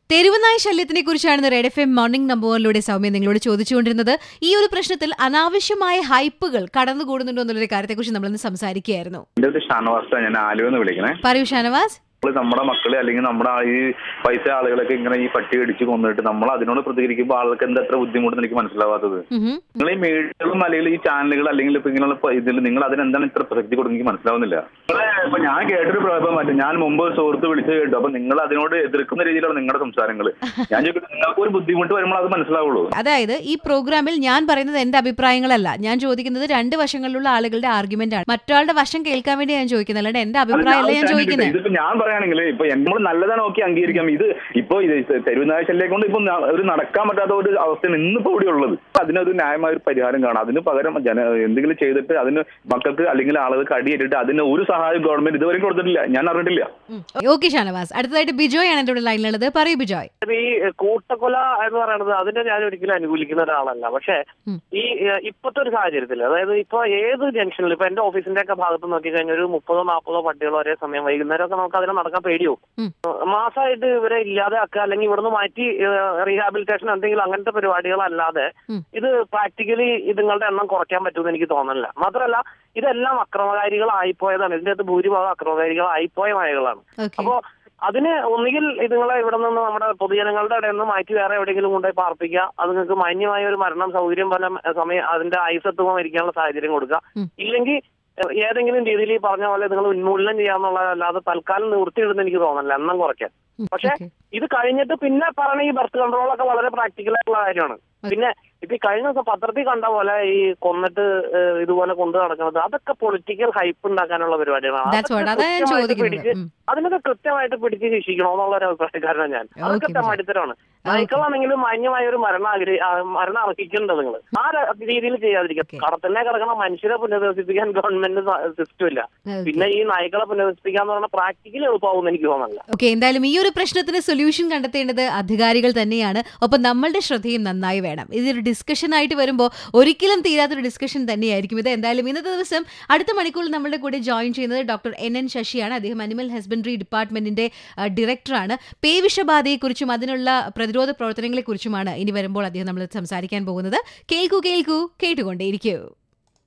തെരുവുനായ ശല്യത്തിനെ കുറിച്ചാണ് red F M morning നമ്പറിലൂടെ സൗമ്യ നിങ്ങളോട് ചോദിച്ചുകൊണ്ടിരുന്നത് ഈ ഒരു പ്രശ്നത്തിൽ അനാവശ്യമായ ഹൈപ്പുകൾ കടന്നുകൂടുന്നുണ്ടോ എന്നുള്ളൊരു കാര്യത്തെക്കുറിച്ച് നമ്മളിന്ന് സംസാരിക്കുകയായിരുന്നു എന്റെ അടുത്ത് ഷാനവാസ ഞാൻ ആലുവെന്ന് വിളിക്കണേ പറയൂ ഷാനവാസ് നമ്മള് നമ്മുടെ മക്കളെ അല്ലെങ്കിൽ നമ്മുടെ ആ ഈ പൈസ ആളുകളൊക്കെ ഇങ്ങനെ ഈ പട്ടി അടിച്ച് കൊന്നിട്ട് നമ്മൾ അതിനോട് പ്രതികരിക്കുമ്പോൾ ആൾക്ക് എന്താ എത്ര ബുദ്ധിമുട്ടെന്ന് എനിക്ക് മനസ്സിലാവാത്തത് ഉഹും. നിങ്ങൾ ഈ മീഡിയകളും അല്ലെങ്കിൽ ഈ ചാനലുകൾ അല്ലെങ്കിൽ ഇപ്പൊ ഇങ്ങനെയുള്ള പ- ഇതിൽ നിങ്ങൾ അതിനെന്താണ് ഇത്ര പ്രസക്തി കൊടുക്കുന്നത് എനിക്ക് മനസ്സിലാവുന്നില്ല നിങ്ങളെ ഇപ്പൊ ഞാൻ കേട്ടൊരു പ്രഭാവം മറ്റേ ഞാൻ മുമ്പ് ഒരു സുഹൃത്ത് വിളിച്ച് കേട്ടു അപ്പൊ നിങ്ങൾ അതിനോട് എതിർക്കുന്ന രീതിയിലാണ് നിങ്ങളുടെ സംസാരങ്ങൾ ഞാൻ ചോദിക്കട്ടെ നിങ്ങൾക്ക് ഒരു ബുദ്ധിമുട്ട് വരുമ്പോൾ അത് മനസ്സിലാവുള്ളൂ അതായത് ഈ പ്രോഗ്രാമിൽ ഞാൻ പറയുന്നത് എന്റെ അഭിപ്രായങ്ങളല്ല ഞാൻ ചോദിക്കുന്നത് രണ്ട് വശങ്ങളിലുള്ള ആളുകളുടെ ആർഗ്യുമെന്റ് ആണ് മറ്റൊരാളുടെ വശം കേൾക്കാൻ വേണ്ടി ഞാൻ ചോദിക്കുന്നത് അല്ലാണ്ട് എന്റെ അഭിപ്രായമല്ല ഞാൻ ചോദിക്കുന്നത് ഇതിപ്പോ ഞാൻ പറയുകയാണെങ്കിൽ ഇപ്പൊ നമ്മൾ നല്ലതാണ് നോക്കി അംഗീകരിക്കാം ഇത് ഇപ്പൊ ഇത് തെരുവുനായ ശല്യം കൊണ്ട് ഇപ്പൊ ന- ഒരു നടക്കാൻ പറ്റാത്ത ഒരു അവസ്ഥയാണ് ഇന്നിപ്പോ ഇവിടെ ഉള്ളത് അതിനൊരു ന്യായമായ ഒരു പരിഹാരം കാണാം അതിന് പകരം ജന എന്തെങ്കിലും ചെയ്തിട്ട് അതിന് മക്കൾക്ക് അല്ലെങ്കിൽ ആളുകൾക്ക് അടിയേറ്റിട്ട് അതിന് ഒരു സഹായം ഗവൺമെന്റ് ഇതുവരെ കൊടുത്തിട്ടില്ല ഞാൻ അറിഞ്ഞിട്ടില്ല ഓക്കെ ഷാനവാസ് അടുത്തതായിട്ട് ബിജോയ് ആണ് എന്റെ കൂടെ ലൈനിലുള്ളത് പറയൂ ബിജോയ് ഈ കൂട്ടക്കൊല എന്ന് പറയുന്നത് അതിനെ ഞാൻ ഒരിക്കലും അനുകൂലിക്കുന്ന ഒരാളല്ല പക്ഷേ ഉം. ഈ ഏഹ്, ഇപ്പോഴത്തെ ഒരു സാഹചര്യത്തിൽ അതായത് ഇപ്പൊ ഏത് ജംഗ്ഷനിൽ ഇപ്പൊ എന്റെ ഓഫീസിന്റെ ഒക്കെ ഭാഗത്ത് നോക്കി കഴിഞ്ഞാൽ ഒരു മുപ്പതോ നാൽപ്പതോ പട്ടികളോ ഒരേ സമയം വൈകുന്നേരം ഒക്കെ നമുക്ക് അതിനെ നടക്കാൻ പേടിയോ ഉം. മാസമായിട്ട് ഇവരെ ഇല്ലാതെയാക്കുക അല്ലെങ്കിൽ ഇവിടുന്ന് മാറ്റി റീഹാബിലിറ്റേഷൻ എന്തെങ്കിലും അങ്ങനത്തെ പരിപാടികളല്ലാതെ ഉം. ഇത് പ്രാക്ടിക്കലി ഇതുങ്ങളുടെ എണ്ണം കുറയ്ക്കാൻ പറ്റുമെന്ന് എനിക്ക് തോന്നുന്നില്ല മാത്രമല്ല ഇതെല്ലാം അക്രമകാരികളായിപ്പോയതാണ് ഇതിന്റെ അകത്ത് ഭൂരിഭാഗം അക്രമകാരികളായിപ്പോയ നായകളാണ് ഓക്കെ അപ്പോ അതിന് ഒന്നുകിൽ ഇതുങ്ങളെ ഇവിടെ നിന്ന് നമ്മുടെ പൊതുജനങ്ങളുടെ ഇടയിൽ നിന്ന് മാറ്റി വേറെ എവിടെയെങ്കിലും കൊണ്ടുപോയി പാർപ്പിക്കുക അത് നിങ്ങൾക്ക് മാന്യമായ ഒരു മരണം സൗകര്യം പോലെ സമയം അതിന്റെ ആയുസത്വം മരിക്കാനുള്ള സാഹചര്യം കൊടുക്കുക ഉം. ഇല്ലെങ്കിൽ ഏഹ്, ഏതെങ്കിലും രീതിയിൽ ഈ പറഞ്ഞ പോലെ നിങ്ങൾ ഉന്മൂലനം ചെയ്യാന്നുള്ളതല്ലാതെ തൽക്കാലം നിവൃത്തിയിടുന്ന എനിക്ക് തോന്നുന്നില്ല എണ്ണം കുറയ്ക്കാൻ പക്ഷേ ഇത് കഴിഞ്ഞിട്ട് പിന്നെ പറഞ്ഞ ഈ ബർത്ത് കൺട്രോൾ ഒക്കെ വളരെ പ്രാക്ടിക്കൽ ആയിട്ടുള്ള കാര്യമാണ് പിന്നെ ഇപ്പൊ ഈ കഴിഞ്ഞ ദിവസം പത്രത്തിൽ കണ്ട പോലെ ഈ കൊന്നിട്ട് ഏഹ്, ഇതുപോലെ കൊണ്ടു നടക്കുന്നത് അതൊക്കെ പൊളിറ്റിക്കൽ ഹൈപ്പ് ഉണ്ടാക്കാനുള്ള പരിപാടിയാണ് That's what. അതൊക്കെ അതാ ഞാൻ കൃത്യമായിട്ട് ചോദിക്കുന്നത്. പിടിച്ച് ഉം. അതിനൊക്കെ കൃത്യമായിട്ട് പിടിച്ച് ശിക്ഷിക്കണോ എന്നുള്ള ഒരു അഭിപ്രായക്കാരനാണ് ഞാൻ Okay, അതൊക്കെ ബിജു. മടിത്തരാണ് നായ്ക്കളാണെങ്കിലും മാന്യമായ ഒരു മരണം ആഗ്രഹി ആ, മരണം അർഹിക്കേണ്ടത് നിങ്ങൾ ആ ര- രീതിയിൽ ചെയ്യാതിരിക്കുക Okay. കടത്തിനെ കിടക്കണ മനുഷ്യരെ പുനരധിവസിപ്പിക്കാൻ ഗവൺമെന്റ് സിസ്റ്റം ഇല്ല പിന്നെ ഈ നായ്ക്കളെ പുനരധിവസിപ്പിക്കാന്ന് പറഞ്ഞാൽ പ്രാക്ടിക്കലി എളുപ്പമാവും എനിക്ക് തോന്നുന്നില്ല ഓക്കെ എന്തായാലും ഈ ഒരു പ്രശ്നത്തിന് സൊല്യൂഷൻ കണ്ടെത്തേണ്ടത് അധികാരികൾ തന്നെയാണ് ഒപ്പം നമ്മളുടെ ശ്രദ്ധയും നന്നായി വേണം ഇതൊരു ഡിസ്കഷൻ ആയിട്ട് വരുമ്പോൾ ഒരിക്കലും തീരാത്തൊരു ഡിസ്കഷൻ തന്നെയായിരിക്കും ഇത് എന്തായാലും ഇന്നത്തെ ദിവസം അടുത്ത മണിക്കൂറിൽ നമ്മളുടെ കൂടെ ജോയിൻ ചെയ്യുന്നത് ഡോക്ടർ എൻ എൻ ശശിയാണ് അദ്ദേഹം അനിമൽ ഹസ്ബൻഡറി ഡിപ്പാർട്ട്മെന്റിന്റെ അഹ്, ഡയറക്ടറാണ് പേവിഷബാധയെക്കുറിച്ചും അതിനുള്ള പ്രതിരോധ പ്രവർത്തനങ്ങളെക്കുറിച്ചുമാണ് ഇനി വരുമ്പോൾ അദ്ദേഹം നമ്മൾ സംസാരിക്കാൻ പോകുന്നത് കേൾക്കൂ കേൾക്കൂ കേട്ടുകൊണ്ടേയിരിക്കൂ